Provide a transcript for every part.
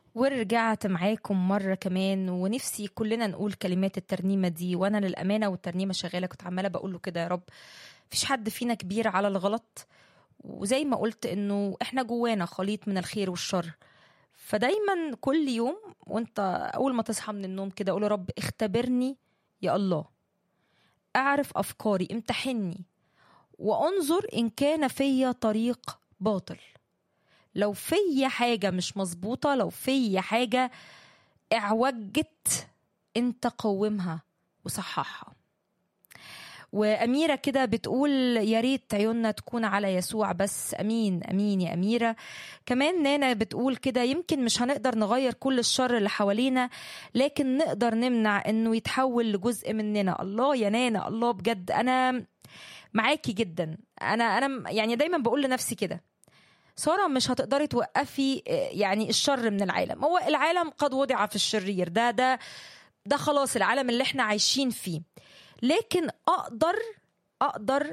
ورجعت معاكم مرة كمان ونفسي كلنا نقول كلمات الترنيمة دي وأنا للأمانة والترنيمة شغالة كنت عمالة بقول له كده يا رب مفيش حد فينا كبير على الغلط وزي ما قلت إنه إحنا جوانا خليط من الخير والشر فدايما كل يوم وانت أول ما تصحى من النوم كده قول يا رب اختبرني يا الله أعرف أفكاري امتحني وانظر إن كان فيا طريق باطل لو في حاجة مش مظبوطة لو في حاجة اعوجت انت قومها وصححها وأميرة كده بتقول يا ريت عيوننا تكون على يسوع بس أمين أمين يا أميرة كمان نانا بتقول كده يمكن مش هنقدر نغير كل الشر اللي حوالينا لكن نقدر نمنع إنه يتحول لجزء مننا الله يا نانا الله بجد أنا معاكي جدا أنا أنا يعني دايما بقول لنفسي كده ساره مش هتقدري توقفي يعني الشر من العالم هو العالم قد وضع في الشرير ده ده ده خلاص العالم اللي احنا عايشين فيه لكن اقدر اقدر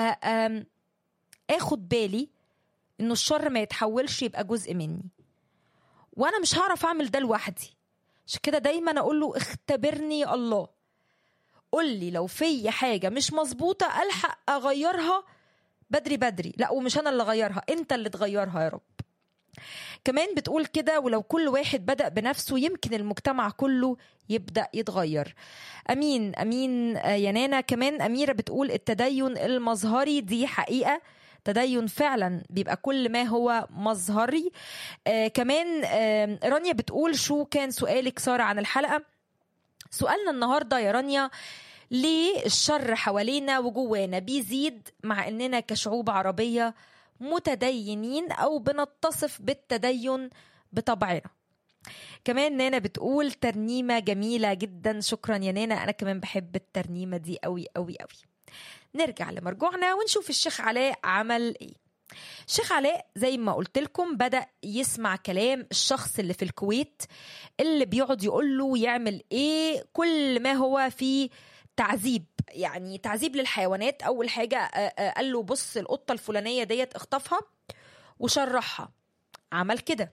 اخد بالي انه الشر ما يتحولش يبقى جزء مني وانا مش هعرف اعمل ده لوحدي عشان كده دايما اقول له اختبرني يا الله قول لي لو في حاجه مش مظبوطه الحق اغيرها بدري بدري لا ومش انا اللي اغيرها انت اللي تغيرها يا رب كمان بتقول كده ولو كل واحد بدأ بنفسه يمكن المجتمع كله يبدأ يتغير أمين أمين يا نانا كمان أميرة بتقول التدين المظهري دي حقيقة تدين فعلا بيبقى كل ما هو مظهري آه كمان آه رانيا بتقول شو كان سؤالك سارة عن الحلقة سؤالنا النهاردة يا رانيا ليه الشر حوالينا وجوانا بيزيد مع اننا كشعوب عربيه متدينين او بنتصف بالتدين بطبعنا كمان نانا بتقول ترنيمة جميلة جدا شكرا يا نانا أنا كمان بحب الترنيمة دي قوي قوي قوي نرجع لمرجوعنا ونشوف الشيخ علاء عمل ايه الشيخ علاء زي ما قلت لكم بدأ يسمع كلام الشخص اللي في الكويت اللي بيقعد يقول له يعمل ايه كل ما هو فيه تعذيب يعني تعذيب للحيوانات اول حاجه قال له بص القطه الفلانيه ديت اخطفها وشرحها عمل كده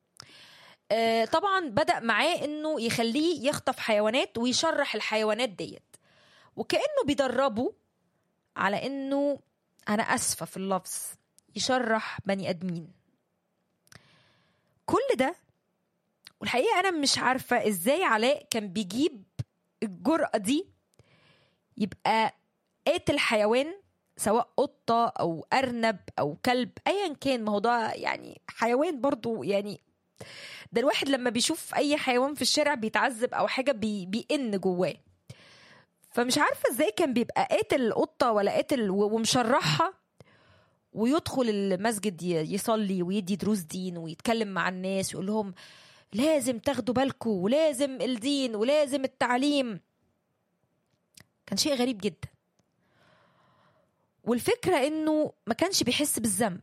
طبعا بدا معاه انه يخليه يخطف حيوانات ويشرح الحيوانات ديت وكانه بيدربه على انه انا اسفه في اللفظ يشرح بني ادمين كل ده والحقيقه انا مش عارفه ازاي علاء كان بيجيب الجرأة دي يبقى قاتل حيوان سواء قطة أو أرنب أو كلب أيا كان ما هو ده يعني حيوان برضو يعني ده الواحد لما بيشوف أي حيوان في الشارع بيتعذب أو حاجة بي بيئن جواه فمش عارفة ازاي كان بيبقى قاتل القطة ولا قاتل ومشرحها ويدخل المسجد يصلي ويدي دروس دين ويتكلم مع الناس ويقول لهم لازم تاخدوا بالكم ولازم الدين ولازم التعليم كان شيء غريب جدا والفكرة انه ما كانش بيحس بالذنب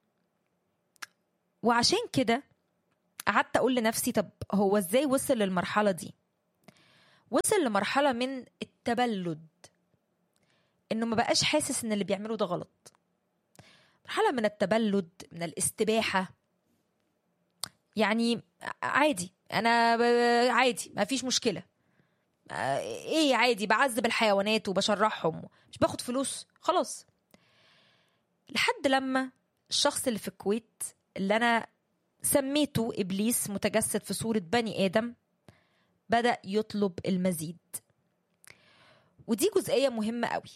وعشان كده قعدت اقول لنفسي طب هو ازاي وصل للمرحلة دي وصل لمرحلة من التبلد انه ما بقاش حاسس ان اللي بيعمله ده غلط مرحلة من التبلد من الاستباحة يعني عادي انا عادي ما فيش مشكله ايه عادي بعذب الحيوانات وبشرحهم مش باخد فلوس خلاص لحد لما الشخص اللي في الكويت اللي انا سميته ابليس متجسد في صوره بني ادم بدا يطلب المزيد ودي جزئيه مهمه قوي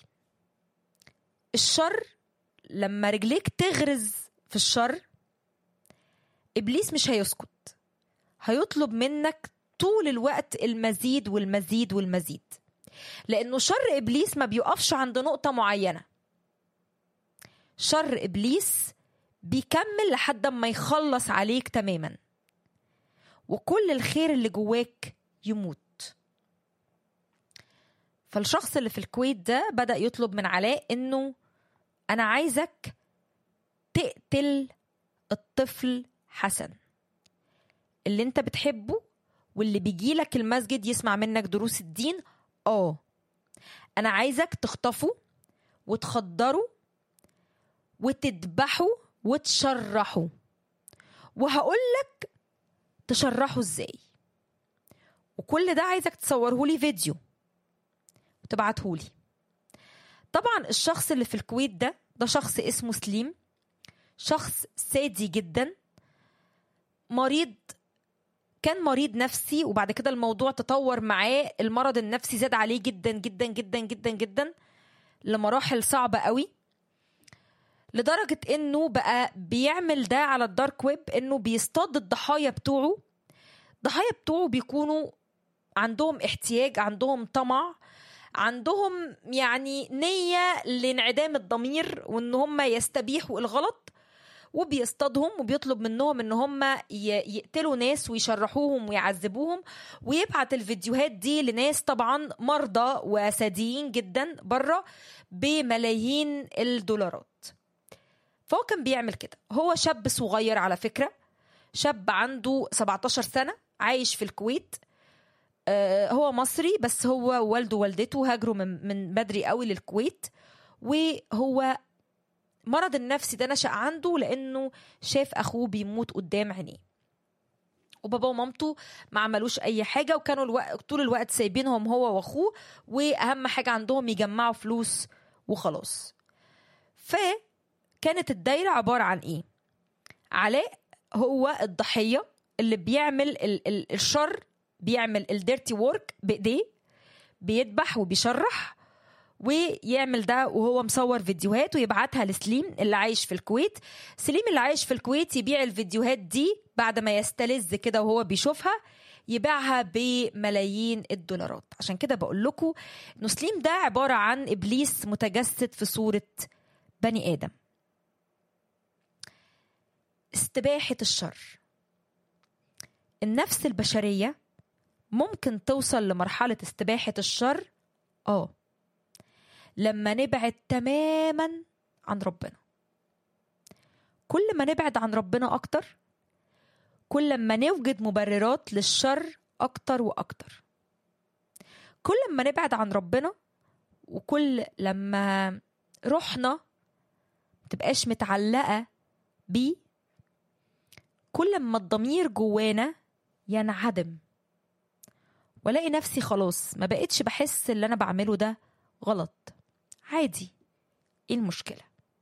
الشر لما رجليك تغرز في الشر ابليس مش هيسكت هيطلب منك طول الوقت المزيد والمزيد والمزيد لانه شر ابليس ما بيقفش عند نقطه معينه شر ابليس بيكمل لحد ما يخلص عليك تماما وكل الخير اللي جواك يموت فالشخص اللي في الكويت ده بدا يطلب من علاء انه انا عايزك تقتل الطفل حسن اللي انت بتحبه واللي بيجيلك المسجد يسمع منك دروس الدين اه انا عايزك تخطفه وتخدره وتذبحه وتشرحه وهقول لك تشرحه ازاي وكل ده عايزك تصوره لي فيديو وتبعته لي طبعا الشخص اللي في الكويت ده ده شخص اسمه سليم شخص سادي جدا مريض كان مريض نفسي وبعد كده الموضوع تطور معاه المرض النفسي زاد عليه جدا جدا جدا جدا جدا لمراحل صعبة قوي لدرجة انه بقى بيعمل ده على الدارك ويب انه بيصطاد الضحايا بتوعه الضحايا بتوعه بيكونوا عندهم احتياج عندهم طمع عندهم يعني نية لانعدام الضمير وان هم يستبيحوا الغلط وبيصطادهم وبيطلب منهم ان هم يقتلوا ناس ويشرحوهم ويعذبوهم ويبعت الفيديوهات دي لناس طبعا مرضى وساديين جدا بره بملايين الدولارات فهو كان بيعمل كده هو شاب صغير على فكرة شاب عنده 17 سنة عايش في الكويت هو مصري بس هو والده ووالدته هاجروا من, من بدري قوي للكويت وهو مرض النفسي ده نشأ عنده لأنه شاف أخوه بيموت قدام عينيه وبابا ومامته ما عملوش أي حاجة وكانوا الوقت طول الوقت سايبينهم هو وأخوه وأهم حاجة عندهم يجمعوا فلوس وخلاص فكانت الدايرة عبارة عن إيه علاء هو الضحية اللي بيعمل ال- ال- الشر بيعمل الديرتي وورك بايديه بيذبح وبيشرح ويعمل ده وهو مصور فيديوهات ويبعتها لسليم اللي عايش في الكويت سليم اللي عايش في الكويت يبيع الفيديوهات دي بعد ما يستلذ كده وهو بيشوفها يبيعها بملايين الدولارات عشان كده بقول لكم انه سليم ده عبارة عن إبليس متجسد في صورة بني آدم استباحة الشر النفس البشرية ممكن توصل لمرحلة استباحة الشر اه لما نبعد تماما عن ربنا كل ما نبعد عن ربنا اكتر كل ما نوجد مبررات للشر اكتر واكتر كل ما نبعد عن ربنا وكل لما روحنا متبقاش متعلقة بيه كل ما الضمير جوانا ينعدم والاقي نفسي خلاص ما بقتش بحس اللي انا بعمله ده غلط عادي ايه المشكله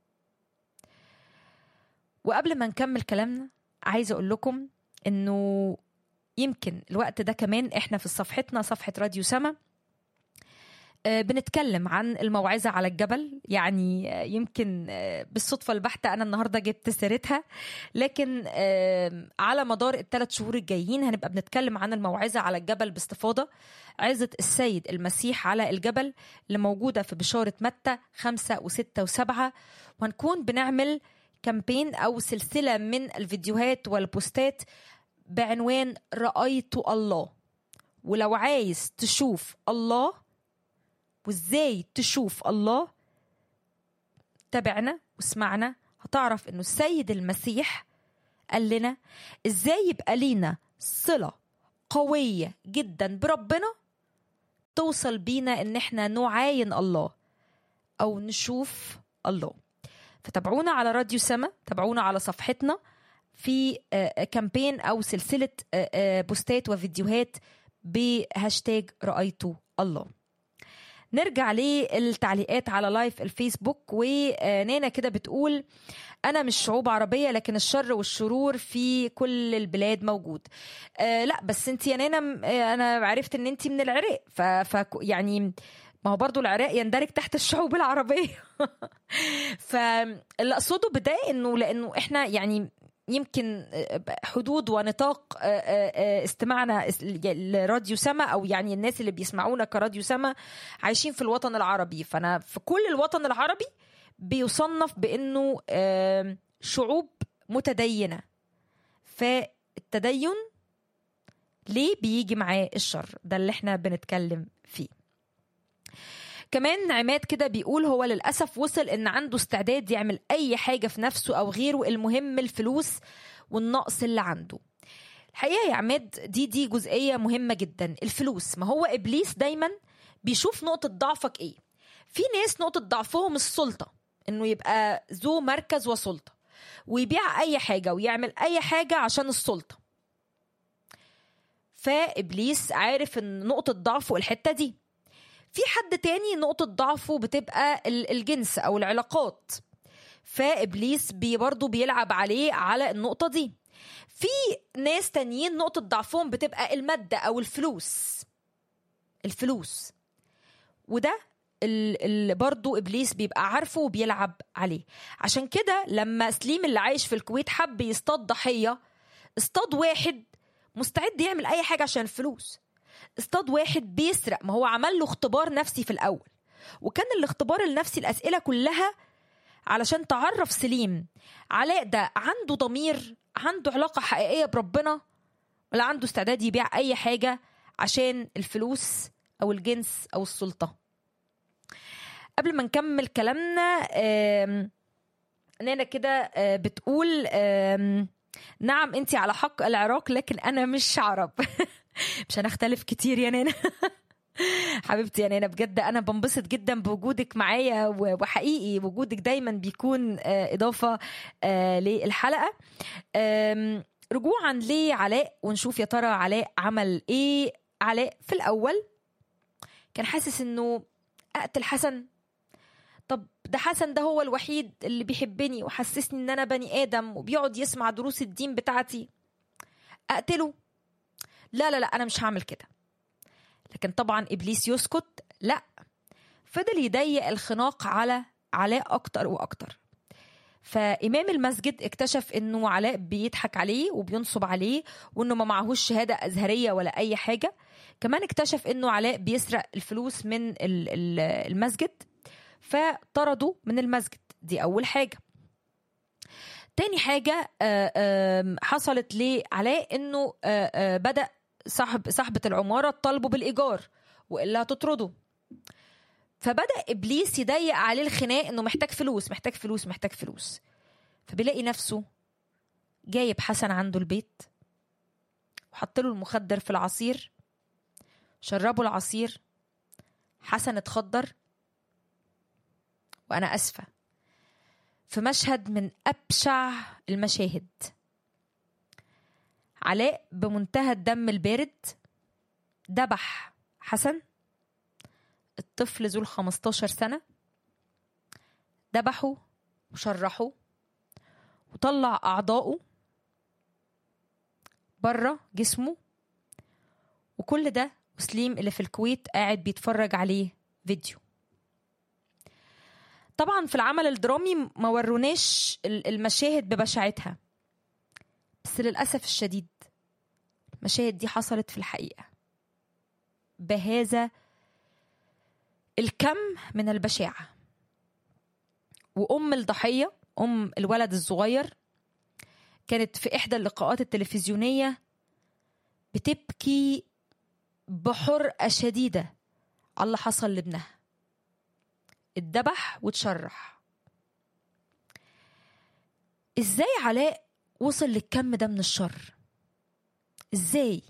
وقبل ما نكمل كلامنا عايزه اقول لكم انه يمكن الوقت ده كمان احنا في صفحتنا صفحه راديو سما آه، بنتكلم عن الموعظة على الجبل يعني آه، يمكن آه، بالصدفة البحتة أنا النهاردة جبت سيرتها لكن آه، على مدار الثلاث شهور الجايين هنبقى بنتكلم عن الموعظة على الجبل باستفاضة عظة السيد المسيح على الجبل اللي موجودة في بشارة متى خمسة وستة وسبعة وهنكون بنعمل كامبين أو سلسلة من الفيديوهات والبوستات بعنوان رأيت الله ولو عايز تشوف الله وازاي تشوف الله تابعنا واسمعنا هتعرف انه السيد المسيح قال لنا ازاي يبقى لينا صلة قوية جدا بربنا توصل بينا ان احنا نعاين الله او نشوف الله فتابعونا على راديو سما تابعونا على صفحتنا في آه، كامبين او سلسلة آه، آه، بوستات وفيديوهات بهاشتاج رأيت الله نرجع للتعليقات على لايف الفيسبوك ونانا كده بتقول انا مش شعوب عربيه لكن الشر والشرور في كل البلاد موجود آه لا بس انت يا نانا م- آه، انا عرفت ان انت من العراق ف, ف يعني ما هو برضو العراق يندرج تحت الشعوب العربيه فاللي اقصده بده انه لانه احنا يعني يمكن حدود ونطاق استماعنا لراديو سما او يعني الناس اللي بيسمعونا كراديو سما عايشين في الوطن العربي فانا في كل الوطن العربي بيصنف بانه آم، شعوب متدينه فالتدين ليه بيجي معاه الشر ده اللي احنا بنتكلم فيه كمان عماد كده بيقول هو للأسف وصل إن عنده استعداد يعمل أي حاجة في نفسه أو غيره المهم الفلوس والنقص اللي عنده الحقيقة يا عماد دي دي جزئية مهمة جدا الفلوس ما هو إبليس دايما بيشوف نقطة ضعفك إيه في ناس نقطة ضعفهم السلطة إنه يبقى ذو مركز وسلطة ويبيع أي حاجة ويعمل أي حاجة عشان السلطة فابليس عارف ان نقطه ضعفه الحته دي في حد تاني نقطه ضعفه بتبقى ال- الجنس او العلاقات فابليس بي برضه بيلعب عليه على النقطه دي في ناس تانيين نقطه ضعفهم بتبقى الماده او الفلوس الفلوس وده اللي برضه ابليس بيبقى عارفه وبيلعب عليه عشان كده لما سليم اللي عايش في الكويت حب يصطاد ضحيه اصطاد واحد مستعد يعمل اي حاجه عشان الفلوس اصطاد واحد بيسرق ما هو عمل له اختبار نفسي في الاول وكان الاختبار النفسي الاسئله كلها علشان تعرف سليم علاء ده عنده ضمير عنده علاقه حقيقيه بربنا ولا عنده استعداد يبيع اي حاجه عشان الفلوس او الجنس او السلطه قبل ما نكمل كلامنا آم، نانا كده آه، بتقول آم، نعم انت على حق العراق لكن انا مش عرب مش هنختلف كتير يا نانا حبيبتي يا نانا بجد انا بنبسط جدا بوجودك معايا و- وحقيقي وجودك دايما بيكون آه، اضافه آه، للحلقه آم، رجوعا لعلاء ونشوف يا ترى علاء عمل ايه علاء في الاول كان حاسس انه اقتل حسن طب ده حسن ده هو الوحيد اللي بيحبني وحسسني ان انا بني ادم وبيقعد يسمع دروس الدين بتاعتي اقتله لا لا لا انا مش هعمل كده لكن طبعا ابليس يسكت لا فضل يضيق الخناق على علاء اكتر واكتر فامام المسجد اكتشف انه علاء بيضحك عليه وبينصب عليه وانه ما معهوش شهاده ازهريه ولا اي حاجه كمان اكتشف انه علاء بيسرق الفلوس من ال- ال- المسجد فطردوا من المسجد دي اول حاجه تاني حاجة آه، آم، حصلت لعلاء انه آه، آه، بدأ صاحب صاحبة العمارة تطالبه بالإيجار وإلا هتطرده فبدأ إبليس يضيق عليه الخناق إنه محتاج فلوس محتاج فلوس محتاج فلوس فبيلاقي نفسه جايب حسن عنده البيت وحط له المخدر في العصير شربوا العصير حسن اتخدر وأنا أسفة في مشهد من أبشع المشاهد علاء بمنتهى الدم البارد ذبح حسن الطفل ذو ال 15 سنة ذبحه وشرحه وطلع أعضائه بره جسمه وكل ده وسليم اللي في الكويت قاعد بيتفرج عليه فيديو طبعا في العمل الدرامي ما وروناش ال- المشاهد ببشاعتها بس للأسف الشديد المشاهد دي حصلت في الحقيقة بهذا الكم من البشاعة وأم الضحية أم الولد الصغير كانت في إحدى اللقاءات التلفزيونية بتبكي بحرقة شديدة على اللي حصل لابنها اتذبح واتشرح ازاي علاء وصل للكم ده من الشر ازاي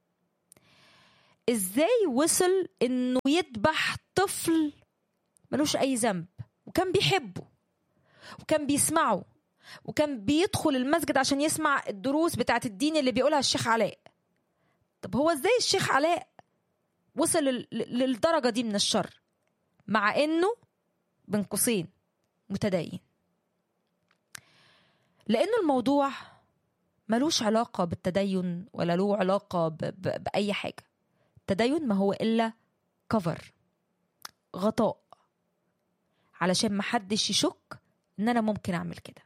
ازاي وصل انه يذبح طفل ملوش اي ذنب وكان بيحبه وكان بيسمعه وكان بيدخل المسجد عشان يسمع الدروس بتاعت الدين اللي بيقولها الشيخ علاء طب هو ازاي الشيخ علاء وصل لل- للدرجة دي من الشر مع انه بين قوسين متدين لانه الموضوع ملوش علاقة بالتدين ولا له علاقة ب... ب... بأي حاجة التدين ما هو إلا كفر غطاء علشان محدش يشك إن أنا ممكن أعمل كده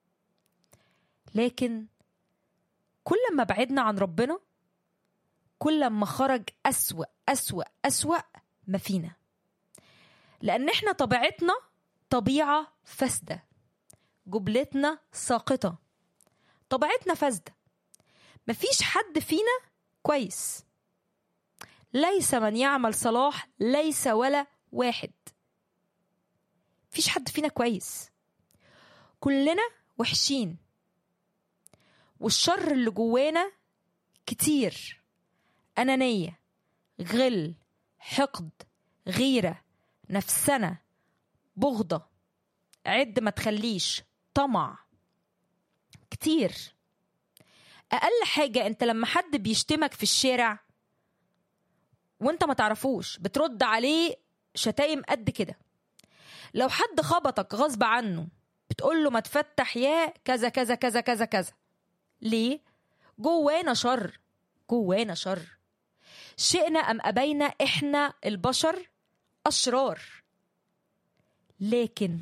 لكن كل ما بعدنا عن ربنا كل ما خرج أسوأ أسوأ أسوأ ما فينا لأن إحنا طبيعتنا طبيعة فاسدة جبلتنا ساقطة طبيعتنا فاسدة مفيش حد فينا كويس ليس من يعمل صلاح ليس ولا واحد مفيش حد فينا كويس كلنا وحشين والشر اللي جوانا كتير أنانية غل حقد غيرة نفسنا بغضة عد ما تخليش طمع كتير اقل حاجه انت لما حد بيشتمك في الشارع وانت ما تعرفوش بترد عليه شتايم قد كده لو حد خبطك غصب عنه بتقول له ما تفتح يا كذا كذا كذا كذا كذا ليه جوانا شر جوانا شر شئنا ام ابينا احنا البشر اشرار لكن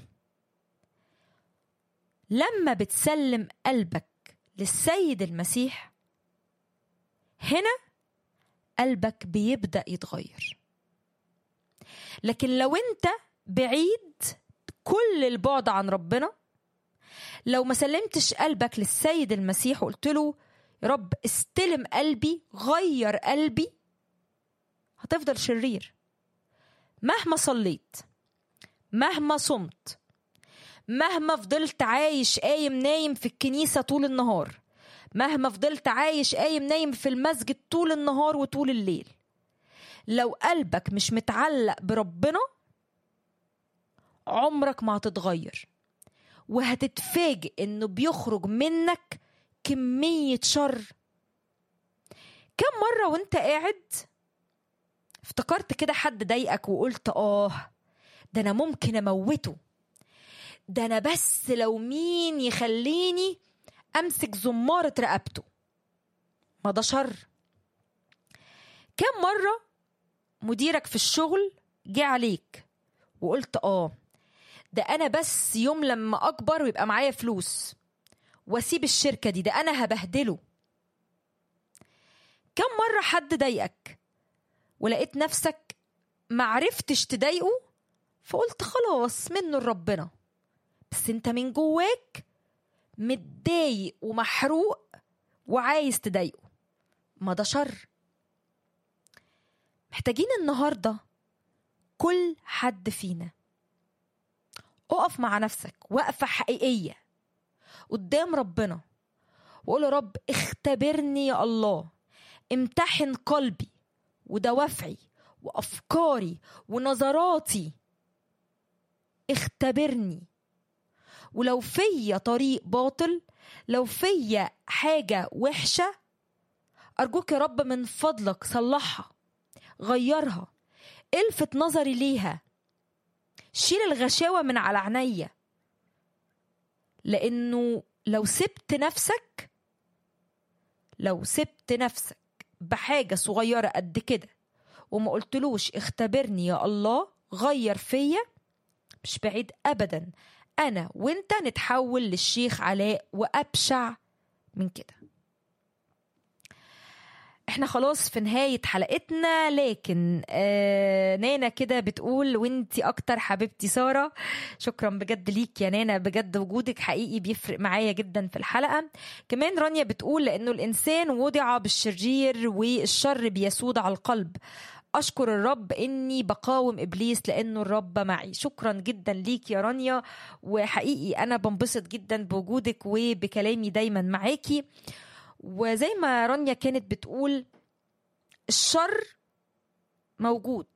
لما بتسلم قلبك للسيد المسيح هنا قلبك بيبدا يتغير لكن لو انت بعيد كل البعد عن ربنا لو ما سلمتش قلبك للسيد المسيح وقلت له يا رب استلم قلبي غير قلبي هتفضل شرير مهما صليت مهما صمت مهما فضلت عايش قايم نايم في الكنيسة طول النهار مهما فضلت عايش قايم نايم في المسجد طول النهار وطول الليل لو قلبك مش متعلق بربنا عمرك ما هتتغير وهتتفاجئ انه بيخرج منك كمية شر كم مرة وانت قاعد افتكرت كده حد ضايقك وقلت اه ده انا ممكن اموته ده انا بس لو مين يخليني امسك زمارة رقبته ما ده شر كم مرة مديرك في الشغل جه عليك وقلت اه ده انا بس يوم لما اكبر ويبقى معايا فلوس واسيب الشركه دي ده انا هبهدله كم مره حد ضايقك ولقيت نفسك معرفتش تضايقه فقلت خلاص منه لربنا بس انت من جواك متضايق ومحروق وعايز تضايقه ما ده شر محتاجين النهارده كل حد فينا اقف مع نفسك وقفة حقيقية قدام ربنا وقول يا رب اختبرني يا الله امتحن قلبي ودوافعي وافكاري ونظراتي اختبرني ولو فيا طريق باطل لو فيا حاجة وحشة أرجوك يا رب من فضلك صلحها غيرها الفت نظري ليها شيل الغشاوة من على عينيا لأنه لو سبت نفسك لو سبت نفسك بحاجة صغيرة قد كده وما قلتلوش اختبرني يا الله غير فيا مش بعيد أبدا أنا وانت نتحول للشيخ علاء وأبشع من كده احنا خلاص في نهاية حلقتنا لكن آه نانا كده بتقول وانتي اكتر حبيبتي سارة شكرا بجد ليك يا نانا بجد وجودك حقيقي بيفرق معايا جدا في الحلقة كمان رانيا بتقول لانه الانسان وضع بالشرير والشر بيسود على القلب اشكر الرب اني بقاوم ابليس لانه الرب معي شكرا جدا ليك يا رانيا وحقيقي انا بنبسط جدا بوجودك وبكلامي دايما معاكي وزي ما رانيا كانت بتقول الشر موجود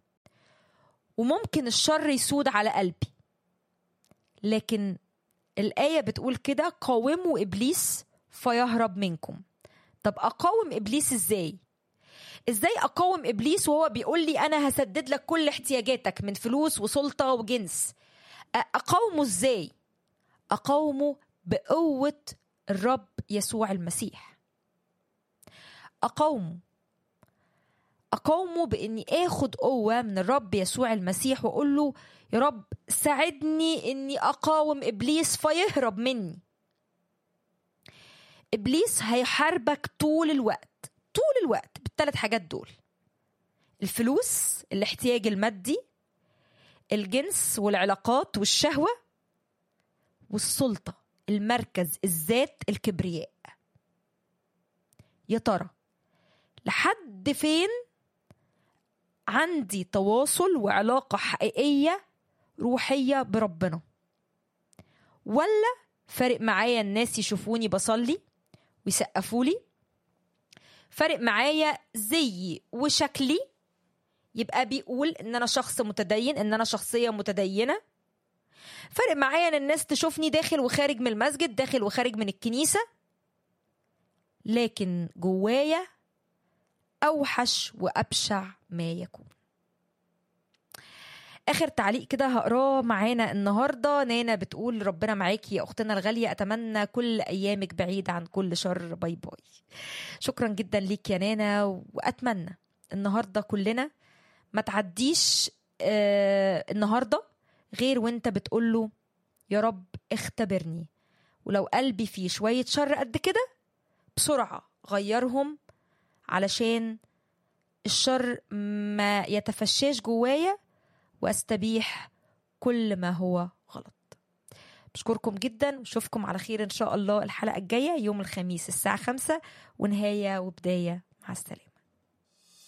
وممكن الشر يسود على قلبي لكن الآية بتقول كده قاوموا إبليس فيهرب منكم طب أقاوم إبليس إزاي؟ إزاي أقاوم إبليس وهو بيقول لي أنا هسدد لك كل احتياجاتك من فلوس وسلطة وجنس أقاومه إزاي؟ أقاومه بقوة الرب يسوع المسيح أقاومه أقاومه بإني آخد قوة من الرب يسوع المسيح وأقول له يا رب ساعدني إني أقاوم إبليس فيهرب مني إبليس هيحاربك طول الوقت طول الوقت بالثلاث حاجات دول الفلوس الاحتياج المادي الجنس والعلاقات والشهوة والسلطة المركز الذات الكبرياء يا ترى لحد فين عندي تواصل وعلاقة حقيقية روحية بربنا ولا فارق معايا الناس يشوفوني بصلي ويسقفوا لي فارق معايا زيي وشكلي يبقى بيقول ان انا شخص متدين ان انا شخصيه متدينه فارق معايا ان الناس تشوفني داخل وخارج من المسجد داخل وخارج من الكنيسه لكن جوايا اوحش وابشع ما يكون اخر تعليق كده هقراه معانا النهارده نانا بتقول ربنا معاكي يا اختنا الغاليه اتمنى كل ايامك بعيد عن كل شر باي باي شكرا جدا ليك يا نانا واتمنى النهارده كلنا ما تعديش آه النهارده غير وانت بتقول له يا رب اختبرني ولو قلبي فيه شويه شر قد كده بسرعه غيرهم علشان الشر ما يتفشاش جوايا واستبيح كل ما هو غلط بشكركم جدا واشوفكم على خير ان شاء الله الحلقه الجايه يوم الخميس الساعه خمسة ونهايه وبدايه مع السلامه